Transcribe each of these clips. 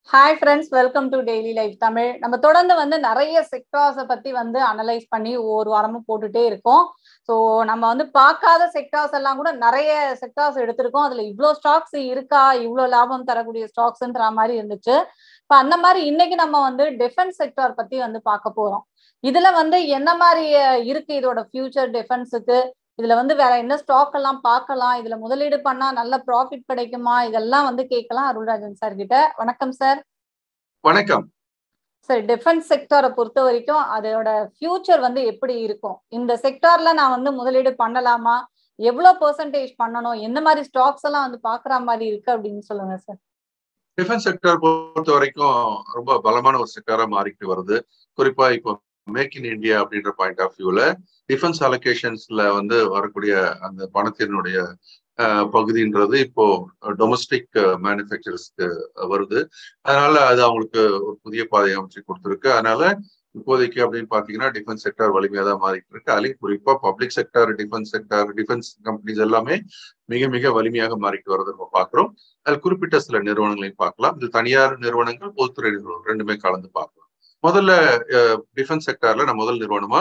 hi friends welcome to daily life Tamil நம்ம தொடர்ந்து வந்து நிறைய செக்டார்ஸை பத்தி வந்து அனலைஸ் பண்ணி ஒவ்வொரு வாரமும் போட்டுட்டே இருக்கோம் ஸோ நம்ம வந்து பார்க்காத செக்டார்ஸ் எல்லாம் கூட நிறைய செக்டார்ஸ் எடுத்திருக்கோம் அதுல இவ்வளோ ஸ்டாக்ஸ் இருக்கா இவ்வளோ லாபம் தரக்கூடிய ஸ்டாக்ஸ்ன்ற மாதிரி இருந்துச்சு இப்போ அந்த மாதிரி இன்னைக்கு நம்ம வந்து டிஃபென்ஸ் செக்டார் பத்தி வந்து பார்க்க போறோம் இதுல வந்து என்ன மாதிரி இருக்கு இதோட ஃபியூச்சர் டிஃபென்ஸுக்கு இதுல வந்து வேற என்ன ஸ்டாக் எல்லாம் பார்க்கலாம் இதுல முதலீடு பண்ணா நல்ல ப்ராஃபிட் கிடைக்குமா இதெல்லாம் வந்து கேட்கலாம் அருள்ராஜன் சார் கிட்ட வணக்கம் சார் வணக்கம் சார் டிஃபென்ஸ் செக்டாரை பொறுத்த வரைக்கும் அதோட ஃபியூச்சர் வந்து எப்படி இருக்கும் இந்த செக்டார்ல நான் வந்து முதலீடு பண்ணலாமா எவ்வளவு பெர்சன்டேஜ் பண்ணணும் எந்த மாதிரி ஸ்டாக்ஸ் எல்லாம் வந்து பாக்குற மாதிரி இருக்கு அப்படின்னு சொல்லுங்க சார் டிஃபென்ஸ் செக்டர் பொறுத்த வரைக்கும் ரொம்ப பலமான ஒரு செக்டரா மாறிட்டு வருது குறிப்பா இப்போ மேக் இன் இந்தியா அப்படின்ற பாயிண்ட் ஆஃப் வியூல டிஃபென்ஸ் அலோகேஷன்ஸ்ல வந்து வரக்கூடிய அந்த பணத்தினுடைய பகுதின்றது இப்போ டொமஸ்டிக் மேனுஃபேக்சரர்ஸ்க்கு வருது அதனால அது அவங்களுக்கு ஒரு புதிய பாதையை அமைச்சு கொடுத்துருக்கு அதனால இப்போதைக்கு அப்படின்னு பாத்தீங்கன்னா டிஃபென்ஸ் செக்டர் வலிமையா தான் மாறிட்டு இருக்கு அதுலயும் குறிப்பா public sector defence sector defence companies எல்லாமே மிக மிக வலிமையாக மாறிட்டு வரதை நம்ம பாக்குறோம் அதில் குறிப்பிட்ட சில நிறுவனங்களையும் பார்க்கலாம் இது தனியார் நிறுவனங்கள் பொதுத்துறை நிறுவனம் ரெண்டுமே கலந்து பார்க்கலாம் முதல்ல டிஃபென்ஸ் செக்டர்ல நான் முதல் நிறுவனமா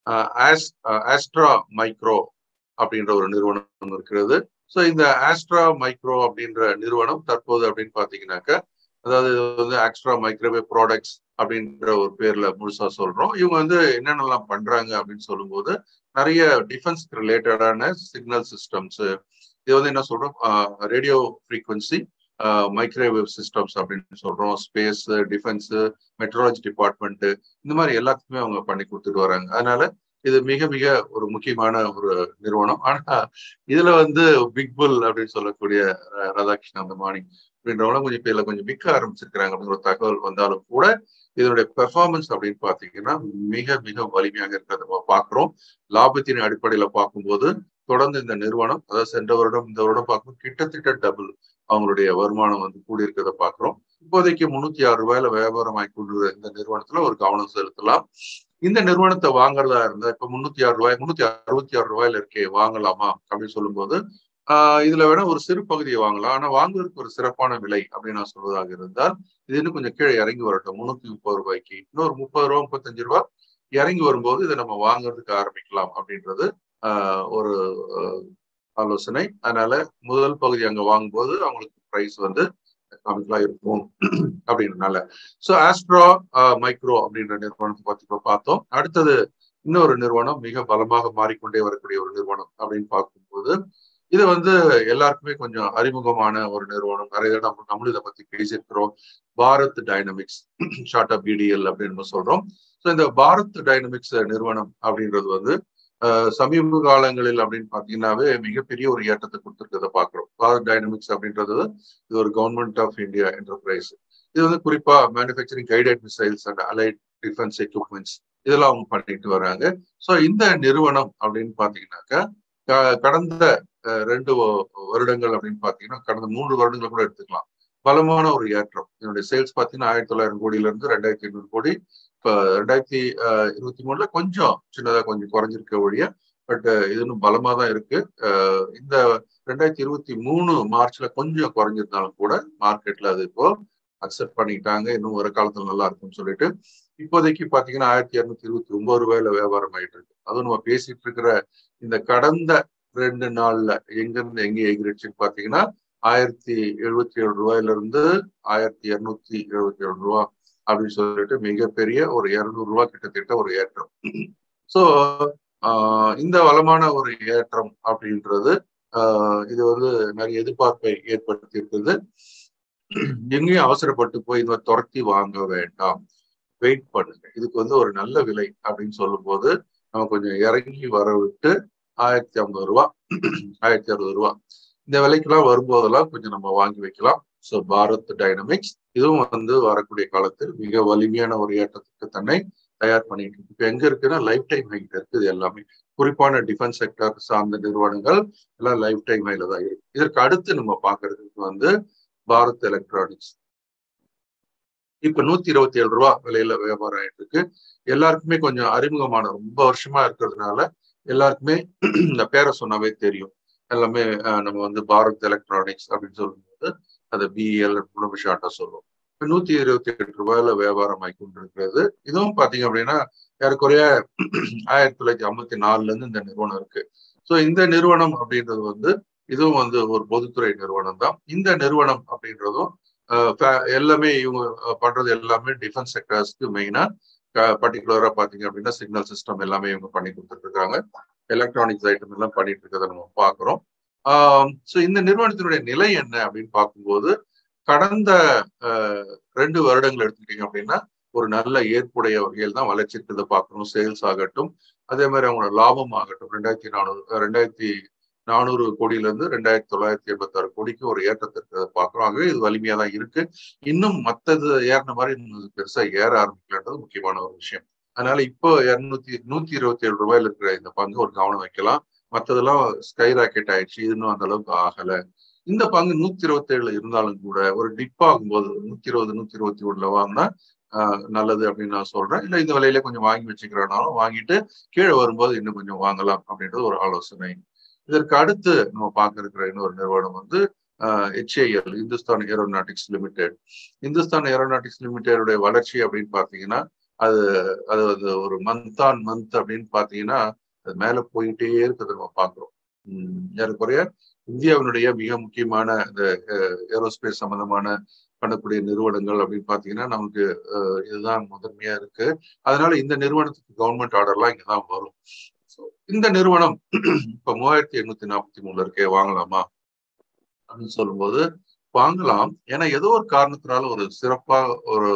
ஆஸ்ட்ரா மைக்ரோ அப்படின்ற ஒரு நிறுவனம் இருக்கிறது ஸோ இந்த ஆஸ்ட்ரா மைக்ரோ அப்படின்ற நிறுவனம் தற்போது அப்படின்னு பாத்தீங்கன்னாக்கா அதாவது வந்து ஆக்ஸ்ட்ரா மைக்ரோவேவ் ப்ராடக்ட்ஸ் அப்படின்ற ஒரு பேர்ல முழுசா சொல்றோம் இவங்க வந்து என்னென்னலாம் பண்றாங்க அப்படின்னு சொல்லும்போது நிறைய டிஃபென்ஸ் ரிலேட்டடான சிக்னல் சிஸ்டம்ஸ் இது வந்து என்ன சொல்றோம் ரேடியோ ஃப்ரீக்வன்சி மைக்ரோவேவ் சிஸ்டம்ஸ் அப்படின்னு சொல்றோம் ஸ்பேஸ் டிஃபென்ஸ் மெட்ரோலஜி டிபார்ட்மெண்ட் இந்த மாதிரி எல்லாத்துக்குமே அவங்க பண்ணி கொடுத்துட்டு வராங்க அதனால இது மிக மிக ஒரு முக்கியமான ஒரு நிறுவனம் ஆனா இதுல வந்து பிக் புல் அப்படின்னு சொல்லக்கூடிய ராதாகிருஷ்ணன் அந்தமானி அப்படின்றவங்க கொஞ்சம் பேர்ல கொஞ்சம் விற்க ஆரம்பிச்சிருக்கிறாங்க அப்படிங்கிற ஒரு தகவல் வந்தாலும் கூட இதனுடைய பெர்ஃபார்மன்ஸ் அப்படின்னு பாத்தீங்கன்னா மிக மிக வலிமையாக இருக்கிறத நம்ம பாக்குறோம் லாபத்தின் அடிப்படையில பார்க்கும்போது தொடர்ந்து இந்த நிறுவனம் அதாவது சென்ற வருடம் இந்த வருடம் பார்க்கும்போது கிட்டத்தட்ட டபுள் அவங்களுடைய வருமானம் வந்து கூடி இருக்கிறத பாக்குறோம் இப்போதைக்கு முன்னூத்தி ஆறு ரூபாயில வியாபாரம் ஆகி கொண்டு இந்த நிறுவனத்துல ஒரு கவனம் செலுத்தலாம் இந்த நிறுவனத்தை வாங்குறதா இருந்தா இப்ப முன்னூத்தி ஆறு ரூபாய் முன்னூத்தி அறுபத்தி ஆறு ரூபாயில இருக்கே வாங்கலாமா அப்படின்னு சொல்லும்போது ஆஹ் இதுல வேணா ஒரு சிறு பகுதியை வாங்கலாம் ஆனா வாங்குறதுக்கு ஒரு சிறப்பான விலை அப்படின்னு நான் சொல்வதாக இருந்தால் இது இன்னும் கொஞ்சம் கீழே இறங்கி வரட்டும் முன்னூத்தி முப்பது ரூபாய்க்கு இன்னொரு முப்பது ரூபா முப்பத்தஞ்சு ரூபா இறங்கி வரும்போது இதை நம்ம வாங்குறதுக்கு ஆரம்பிக்கலாம் அப்படின்றது ஆஹ் ஒரு ஆலோசனை அதனால முதல் பகுதி அங்க வாங்கும்போது அவங்களுக்கு ப்ரைஸ் வந்து எக்கனாமிக்கலா இருக்கும் அப்படின்றனால ஸோ ஆஸ்ட்ரா மைக்ரோ அப்படின்ற நிறுவனத்தை பத்தி இப்போ பார்த்தோம் அடுத்தது இன்னொரு நிறுவனம் மிக பலமாக மாறிக்கொண்டே வரக்கூடிய ஒரு நிறுவனம் அப்படின்னு பார்க்கும்போது இது வந்து எல்லாருக்குமே கொஞ்சம் அறிமுகமான ஒரு நிறுவனம் நிறைய நம்ம நம்மளும் இதை பத்தி பேசியிருக்கிறோம் Bharat dynamics short of BDL அப்படின்னு சொல்றோம் ஸோ இந்த பாரத் டைனமிக்ஸ் நிறுவனம் அப்படின்றது வந்து சமீப காலங்களில் அப்படின்னு பாத்தீங்கன்னாவே மிகப்பெரிய ஒரு ஏற்றத்தை கொடுத்துருக்கத பாக்குறோம் பாரத் டைனமிக்ஸ் அப்படின்றது இது ஒரு கவர்மெண்ட் ஆஃப் இந்தியா என்டர்பிரைஸ் இது வந்து குறிப்பா manufacturing guided missiles and allied defence equipments இதெல்லாம் அவங்க பண்ணிட்டு வராங்க ஸோ இந்த நிறுவனம் அப்படின்னு பாத்தீங்கன்னாக்கா கடந்த ரெண்டு வருடங்கள் அப்படின்னு பாத்தீங்கன்னா கடந்த மூன்று வருடங்கள் கூட எடுத்துக்கலாம் பலமான ஒரு ஏற்றம் என்னுடைய சேல்ஸ் பார்த்தீங்கன்னா ஆயிரத்தி தொள்ளாயிரம் கோடியில இருந்து ரெண்டாயிரத்தி ஐநூறு கோடி இப்போ ரெண்டாயிரத்தி இருபத்தி மூணுல கொஞ்சம் சின்னதா கொஞ்சம் குறைஞ்சிருக்க ஒழிய பட் இது இன்னும் பலமா தான் இருக்கு இந்த ரெண்டாயிரத்தி இருபத்தி மூணு மார்ச்ல கொஞ்சம் குறைஞ்சிருந்தாலும் கூட மார்க்கெட்ல அது இப்போ அக்செப்ட் பண்ணிக்கிட்டாங்க இன்னும் ஒரு காலத்துல நல்லா இருக்கும்னு சொல்லிட்டு இப்போதைக்கு பாத்தீங்கன்னா ஆயிரத்தி இரநூத்தி இருபத்தி ஒன்பது ரூபாயில வியாபாரம் ஆயிட்டு இருக்கு அதுவும் நம்ம பேசிட்டு இருக்கிற இந்த கடந்த ரெண்டு நாள்ல எங்க இருந்து எங்க எகிரிச்சுன்னு பாத்தீங்கன்னா ஆயிரத்தி எழுபத்தி ஏழு ரூபாயில இருந்து ஆயிரத்தி இருநூத்தி எழுபத்தி ஏழு ரூபா அப்படின்னு சொல்லிட்டு மிகப்பெரிய ஒரு இருநூறு ரூபாய் கிட்டத்தட்ட ஒரு ஏற்றம் ஸோ இந்த வளமான ஒரு ஏற்றம் அப்படின்றது இது வந்து நிறைய எதிர்பார்ப்பை ஏற்படுத்தி இருக்குது எங்கேயும் அவசரப்பட்டு போய் இந்த துரத்தி வாங்க வேண்டாம் வெயிட் பண்ணுங்க இதுக்கு வந்து ஒரு நல்ல விலை அப்படின்னு சொல்லும் போது நம்ம கொஞ்சம் இறங்கி வர விட்டு ஆயிரத்தி ஐம்பது ரூபா ஆயிரத்தி அறுபது ரூபா இந்த விலைக்கெல்லாம் வரும்போதெல்லாம் கொஞ்சம் நம்ம வாங்கி வைக்கலாம் ஸோ பாரத் டைனமிக்ஸ் இதுவும் வந்து வரக்கூடிய காலத்தில் மிக வலிமையான ஒரு ஏற்றத்துக்கு தன்னை தயார் பண்ணிட்டு இருக்கு இப்போ எங்க இருக்குன்னா லைஃப் டைம் ஹைட் இருக்குது எல்லாமே குறிப்பான டிஃபென்ஸ் செக்டர் சார்ந்த நிறுவனங்கள் எல்லாம் லைஃப் டைம் ஹைல தான் இருக்கு இதற்கு அடுத்து நம்ம பாக்குறதுக்கு வந்து பாரத் எலக்ட்ரானிக்ஸ் இப்ப நூத்தி இருபத்தி ஏழு ரூபா விலையில வியாபாரம் ஆயிட்டு இருக்கு எல்லாருக்குமே கொஞ்சம் அறிமுகமான ரொம்ப வருஷமா இருக்கிறதுனால எல்லாருக்குமே இந்த பேரை சொன்னாவே தெரியும் எல்லாமே நம்ம வந்து பாரத் எலக்ட்ரானிக்ஸ் அப்படின்னு சொல்லும்போது அதை பிஎல் நம்ம ஷார்ட்டா சொல்லுவோம் நூத்தி இருபத்தி எட்டு ரூபாயில வியாபாரம் ஆகி கொண்டிருக்கிறது இதுவும் பாத்தீங்க அப்படின்னா ஏறக்குறைய ஆயிரத்தி தொள்ளாயிரத்தி ஐம்பத்தி நாலுல இருந்து இந்த நிறுவனம் இருக்கு ஸோ இந்த நிறுவனம் அப்படின்றது வந்து இதுவும் வந்து ஒரு பொதுத்துறை நிறுவனம் தான் இந்த நிறுவனம் அப்படின்றதும் எல்லாமே இவங்க பண்றது எல்லாமே டிஃபென்ஸ் செக்டர்ஸ்க்கு மெயினா பர்டிகுலரா பாத்தீங்க அப்படின்னா சிக்னல் சிஸ்டம் எல்லாமே இவங்க பண்ணி கொடுத்துட்டு இருக்காங்க எலக்ட்ரானிக்ஸ் ஐட்டம் எல்லாம் பண்ணிட்டு இருக்கிறத நம்ம பாக்குறோம் ஸோ இந்த நிறுவனத்தினுடைய நிலை என்ன அப்படின்னு பார்க்கும்போது கடந்த ரெண்டு வருடங்கள் எடுத்துக்கிட்டீங்க அப்படின்னா ஒரு நல்ல ஏற்புடைய வகையில் தான் வளர்ச்சி இருக்கிறத பார்க்கணும் சேல்ஸ் ஆகட்டும் அதே மாதிரி அவங்களோட லாபம் ஆகட்டும் ரெண்டாயிரத்தி நானூறு ரெண்டாயிரத்தி நானூறு கோடியில இருந்து ரெண்டாயிரத்தி தொள்ளாயிரத்தி எண்பத்தி ஆறு கோடிக்கு ஒரு ஏற்றத்தை இருக்கிறத பார்க்குறோம் ஆகவே இது வலிமையா தான் இருக்கு இன்னும் மற்றது ஏறின மாதிரி இன்னும் பெருசா ஏற ஆரம்பிக்கலன்றது முக்கியமான ஒரு விஷயம் அதனால இப்போ இருநூத்தி நூத்தி இருபத்தி ஏழு ரூபாயில இருக்கிற இந்த பங்கு ஒரு கவனம் வைக்கலாம் மற்றதெல்லாம் ஸ்கை ராக்கெட் ஆயிடுச்சு இன்னும் அந்த அளவுக்கு ஆகல இந்த பங்கு நூத்தி இருபத்தி ஏழுல இருந்தாலும் கூட ஒரு டிப் ஆகும்போது நூத்தி இருபது நூத்தி இருபத்தி ஒண்ணுல வாங்கினா நல்லது அப்படின்னு நான் சொல்றேன் இல்ல இந்த விலையில கொஞ்சம் வாங்கி வச்சுக்கிறனாலும் வாங்கிட்டு கீழே வரும்போது இன்னும் கொஞ்சம் வாங்கலாம் அப்படின்றது ஒரு ஆலோசனை இதற்கு அடுத்து நம்ம பார்க்க இருக்கிற இன்னொரு நிறுவனம் வந்து HAL Hindustan Aeronautics Limited Hindustan Aeronautics லிமிடெடுடைய வளர்ச்சி அப்படின்னு பாத்தீங்கன்னா அது அது அது ஒரு மந்த் ஆன் மந்த் அப்படின்னு பாத்தீங்கன்னா அது மேல போயிட்டே இருக்கிறத நம்ம பாக்குறோம் ஏறக்குறைய இந்தியாவினுடைய மிக முக்கியமான இந்த ஏரோஸ்பேஸ் சம்பந்தமான பண்ணக்கூடிய நிறுவனங்கள் அப்படின்னு பாத்தீங்கன்னா நமக்கு இதுதான் முதன்மையா இருக்கு அதனால இந்த நிறுவனத்துக்கு கவர்மெண்ட் ஆர்டர்லாம் இங்கதான் வரும் இந்த நிறுவனம் இப்ப மூவாயிரத்தி எண்ணூத்தி நாற்பத்தி மூணுல இருக்கே வாங்கலாமா அப்படின்னு சொல்லும்போது வாங்கலாம் ஏன்னா ஏதோ ஒரு காரணத்தினால ஒரு சிறப்பா ஒரு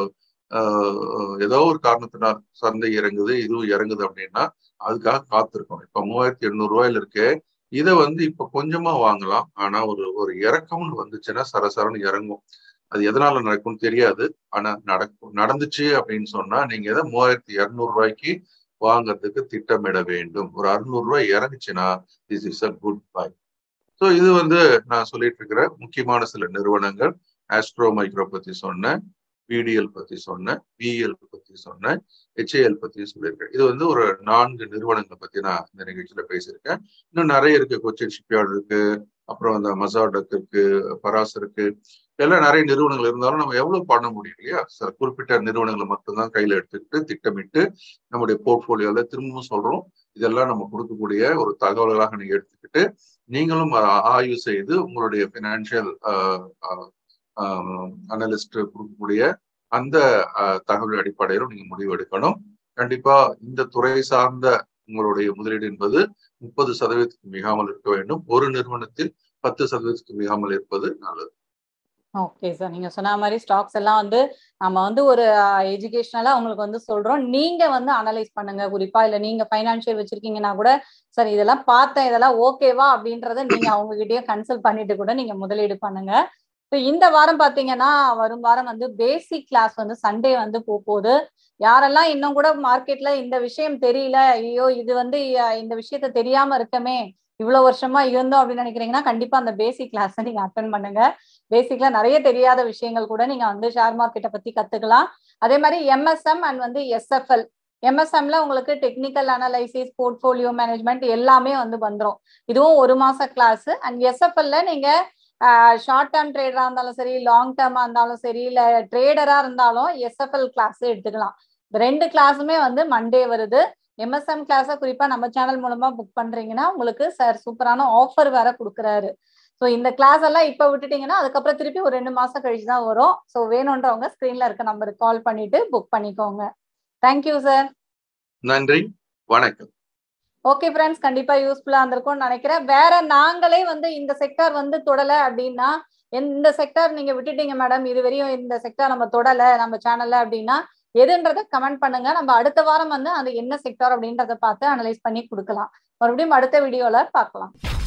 ஏதோ ஒரு காரணத்தினால் சந்தை இறங்குது இதுவும் இறங்குது அப்படின்னா அதுக்காக காத்திருக்கோம் இப்ப மூவாயிரத்தி எண்ணூறு ரூபாயில இருக்கு இதை வந்து இப்ப கொஞ்சமா வாங்கலாம் ஆனா ஒரு ஒரு இறக்கம்னு வந்துச்சுன்னா சரசரன்னு இறங்கும் அது எதனால நடக்கும்னு தெரியாது ஆனா நடக்கும் நடந்துச்சு அப்படின்னு சொன்னா நீங்க எதை மூவாயிரத்தி இருநூறு ரூபாய்க்கு வாங்கறதுக்கு திட்டமிட வேண்டும் ஒரு அறுநூறு ரூபாய் இறங்குச்சுன்னா this is a good buy so இது வந்து நான் சொல்லிட்டு இருக்கிற முக்கியமான சில நிறுவனங்கள் ஆஸ்ட்ரோ மைக்ரோ பத்தி சொன்னேன் பிடிஎல் பத்தி சொன்னேன் பிஎல் பத்தி சொன்னேன் ஹெச்ஏஎல் பத்தி சொல்லியிருக்கேன் இது வந்து ஒரு நான்கு நிறுவனங்களை பத்தி நான் இந்த நிகழ்ச்சியில பேசியிருக்கேன் இன்னும் நிறைய இருக்கு கொச்சின் ஷிப்யார்டு இருக்கு அப்புறம் அந்த மசாடக் இருக்கு பராஸ் இருக்கு எல்லாம் நிறைய நிறுவனங்கள் இருந்தாலும் நம்ம எவ்வளவு பண்ண முடியும் இல்லையா சில குறிப்பிட்ட நிறுவனங்களை மட்டும்தான் கையில எடுத்துக்கிட்டு திட்டமிட்டு நம்முடைய போர்ட்போலியோல திரும்பவும் சொல்றோம் இதெல்லாம் நம்ம கொடுக்கக்கூடிய ஒரு தகவல்களாக நீங்க எடுத்துக்கிட்டு நீங்களும் ஆய்வு செய்து உங்களுடைய பினான்சியல் அனலிஸ்ட் கொடுக்கக்கூடிய அந்த தகவல் அடிப்படையிலும் நீங்க முடிவு எடுக்கணும் கண்டிப்பா இந்த துறை சார்ந்த உங்களுடைய முதலீடு என்பது முப்பது சதவீதத்துக்கு மிகாமல் இருக்க வேண்டும் ஒரு நிறுவனத்தில் பத்து சதவீதத்துக்கு மிகாமல் இருப்பது நல்லது ஓகே சார் நீங்க சொன்ன மாதிரி ஸ்டாக்ஸ் எல்லாம் வந்து நம்ம வந்து ஒரு எஜுகேஷனலா உங்களுக்கு வந்து சொல்றோம் நீங்க வந்து அனலைஸ் பண்ணுங்க குறிப்பா இல்ல நீங்க பைனான்சியல் வச்சிருக்கீங்கன்னா கூட சார் இதெல்லாம் பார்த்தேன் இதெல்லாம் ஓகேவா அப்படின்றத நீங்க அவங்க கிட்டயே கன்சல்ட் பண்ணிட்டு கூட நீங்க முதலீடு பண்ணுங்க இப்போ இந்த வாரம் பாத்தீங்கன்னா வரும் வாரம் வந்து பேசிக் கிளாஸ் வந்து சண்டே வந்து போகுது யாரெல்லாம் இன்னும் கூட மார்க்கெட்ல இந்த விஷயம் தெரியல ஐயோ இது வந்து இந்த விஷயத்த தெரியாம இருக்கமே இவ்வளவு வருஷமா இருந்தோம் அப்படின்னு நினைக்கிறீங்கன்னா கண்டிப்பா அந்த பேசிக் கிளாஸ் நீங்க அட்டன் பண்ணுங்க பேசிக்ல நிறைய தெரியாத விஷயங்கள் கூட நீங்க வந்து ஷேர் மார்க்கெட்டை பத்தி கத்துக்கலாம் அதே மாதிரி எம்எஸ்எம் அண்ட் வந்து எஸ்எஃப்எல் எம்எஸ்எம்ல உங்களுக்கு டெக்னிக்கல் அனலைசிஸ் போர்ட்ஃபோலியோ மேனேஜ்மெண்ட் எல்லாமே வந்து வந்துடும் இதுவும் ஒரு மாச கிளாஸ் அண்ட் எஸ்எஃப்எல்ல நீங்க ஷார்ட் டேர்ம் ட்ரேடரா இருந்தாலும் சரி லாங் டேர்மா இருந்தாலும் சரி இல்ல ட்ரேடரா இருந்தாலும் எஸ்எஃப்எல் கிளாஸ் எடுத்துக்கலாம் இந்த ரெண்டு கிளாஸுமே வந்து மண்டே வருது எம்எஸ்எம் கிளாஸை குறிப்பா நம்ம சேனல் மூலமா புக் பண்றீங்கன்னா உங்களுக்கு சார் சூப்பரான ஆஃபர் வேற கொடுக்குறாரு ஸோ இந்த கிளாஸ் எல்லாம் இப்போ விட்டுட்டீங்கன்னா அதுக்கப்புறம் திருப்பி ஒரு ரெண்டு மாசம் கழிச்சு தான் வரும் ஸோ வேணுன்றவங்க ஸ்க்ரீன்ல இருக்க நம்பருக்கு கால் பண்ணிட்டு புக் பண்ணிக்கோங்க தேங்க்யூ சார் நன்றி வணக்கம் ஓகே ஃப்ரெண்ட்ஸ் கண்டிப்பா யூஸ்ஃபுல்லா இருந்திருக்கும்னு நினைக்கிறேன் வேற நாங்களே வந்து இந்த செக்டார் வந்து தொடல அப்படின்னா இந்த செக்டார் நீங்க விட்டுட்டீங்க மேடம் இது வரையும் இந்த செக்டார் நம்ம தொடல நம்ம சேனல்ல அப்படின்னா எதுன்றத கமெண்ட் பண்ணுங்க நம்ம அடுத்த வாரம் வந்து அது என்ன செக்டார் அப்படின்றத பார்த்து அனலைஸ் பண்ணி கொடுக்கலாம் மறுபடியும் அடுத்த வீடியோல பார்க்கலாம்